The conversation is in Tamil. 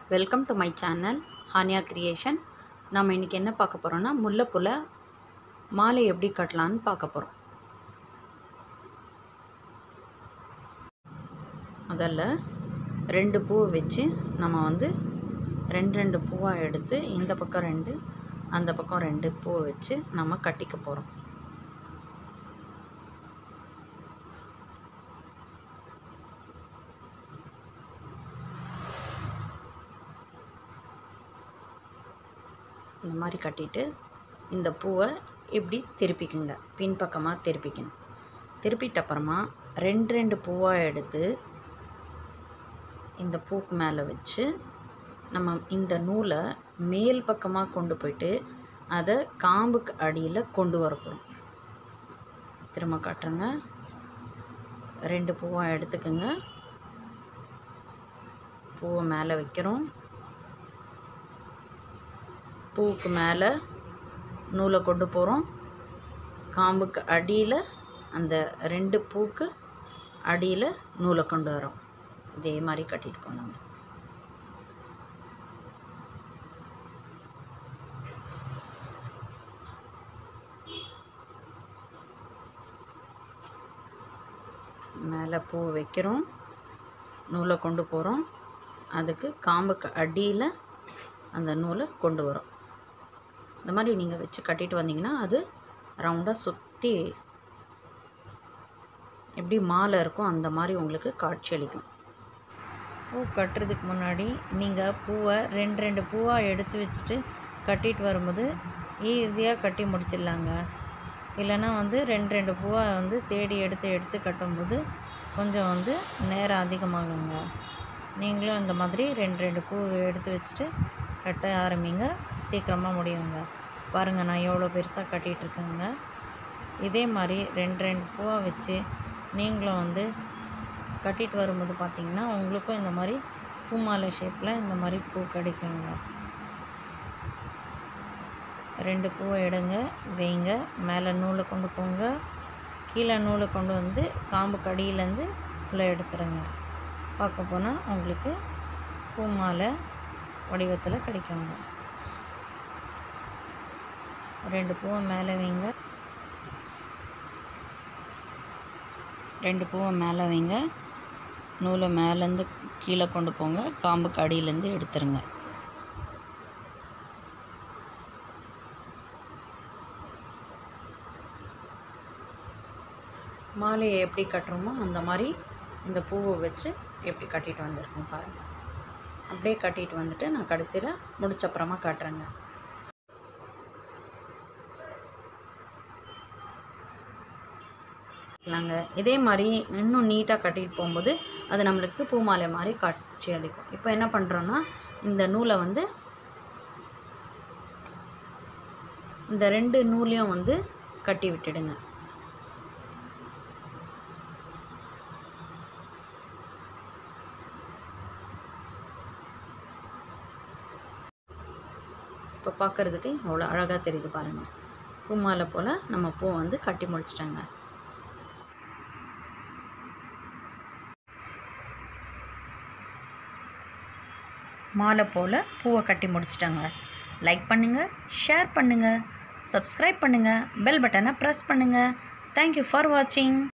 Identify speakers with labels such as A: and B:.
A: welcome to my channel Haniya creation நம்ம இன்றைக்கி என்ன பார்க்க போகிறோன்னா முல்லைப்பூவில் மாலை எப்படி கட்டலான்னு பார்க்க போகிறோம் முதல்ல ரெண்டு பூவை வச்சு நம்ம வந்து ரெண்டு ரெண்டு பூவாக எடுத்து இந்த பக்கம் ரெண்டு அந்த பக்கம் ரெண்டு பூவை வச்சு நம்ம கட்டிக்க போகிறோம் இந்த மாதிரி கட்டிட்டு இந்த பூவை இப்படி திருப்பிக்குங்க பின்பக்கமாக திருப்பிக்கணும் திருப்பிட்ட அப்புறமா ரெண்டு ரெண்டு பூவாக எடுத்து இந்த பூக்கு மேலே வச்சு நம்ம இந்த நூலை மேல் பக்கமாக கொண்டு போயிட்டு அதை காம்புக்கு அடியில் கொண்டு வர போகிறோம் திரும்ப காட்டுறேங்க ரெண்டு பூவாக எடுத்துக்கோங்க பூவை மேலே வைக்கிறோம் பூவுக்கு மேலே நூலை கொண்டு போகிறோம் காம்புக்கு அடியில் அந்த ரெண்டு பூக்கு அடியில் நூலை கொண்டு வரோம் இதே மாதிரி கட்டிட்டு போனாங்க மேலே பூ வைக்கிறோம் நூலை கொண்டு போகிறோம் அதுக்கு காம்புக்கு அடியில் அந்த நூலை கொண்டு வரோம் இந்த மாதிரி நீங்கள் வச்சு கட்டிட்டு வந்தீங்கன்னா அது ரவுண்டாக சுற்றி எப்படி மாலை இருக்கும் அந்த மாதிரி உங்களுக்கு காட்சி அளிக்கும் பூ கட்டுறதுக்கு முன்னாடி நீங்கள் பூவை ரெண்டு ரெண்டு பூவாக எடுத்து வச்சுட்டு கட்டிட்டு வரும்போது ஈஸியாக கட்டி முடிச்சிடலாங்க இல்லைன்னா வந்து ரெண்டு ரெண்டு பூவாக வந்து தேடி எடுத்து எடுத்து கட்டும்போது கொஞ்சம் வந்து நேரம் அதிகமாகுங்க நீங்களும் இந்த மாதிரி ரெண்டு ரெண்டு பூ எடுத்து வச்சுட்டு கட்ட ஆரம்பிங்க சீக்கிரமாக முடியுங்க பாருங்கள் நான் எவ்வளோ பெருசாக கட்டிகிட்ருக்கேங்க இதே மாதிரி ரெண்டு ரெண்டு பூவாக வச்சு நீங்களும் வந்து கட்டிட்டு வரும்போது பார்த்திங்கன்னா உங்களுக்கும் இந்த மாதிரி பூ மாலை ஷேப்பில் இந்த மாதிரி பூ கிடைக்குங்க ரெண்டு பூவை எடுங்க வைங்க மேலே நூலை கொண்டு போங்க கீழே நூலை கொண்டு வந்து காம்பு கடியிலேருந்து உள்ளே எடுத்துருங்க பார்க்க போனால் உங்களுக்கு பூ மாலை வடிவத்தில் கிடைக்குங்க ரெண்டு பூவை மேலே வைங்க ரெண்டு பூவை மேலே வைங்க நூலை மேலேருந்து கீழே கொண்டு போங்க காம்புக்கு அடியிலேருந்து எடுத்துருங்க மாலையை எப்படி கட்டுறோமோ அந்த மாதிரி இந்த பூவை வச்சு எப்படி கட்டிட்டு வந்திருக்கோம் பாருங்கள் அப்படியே கட்டிட்டு வந்துட்டு நான் கடைசியில் முடிச்ச அப்புறமா காட்டுறேங்க இல்லைங்க இதே மாதிரி இன்னும் நீட்டாக கட்டிட்டு போகும்போது அது நம்மளுக்கு பூ மாலை மாதிரி காட்சி அளிக்கும் இப்போ என்ன பண்ணுறோன்னா இந்த நூலை வந்து இந்த ரெண்டு நூலையும் வந்து கட்டி விட்டுடுங்க இப்போ பார்க்குறதுக்கு எவ்வளோ அழகாக தெரியுது பாருங்கள் பூ மாலை போல் நம்ம பூ வந்து கட்டி முடிச்சிட்டோங்க மாலை போல் பூவை கட்டி முடிச்சிட்டாங்க லைக் பண்ணுங்கள் ஷேர் பண்ணுங்கள் சப்ஸ்கிரைப் பண்ணுங்கள் பெல் பட்டனை ப்ரெஸ் பண்ணுங்கள் தேங்க்யூ ஃபார் வாட்சிங்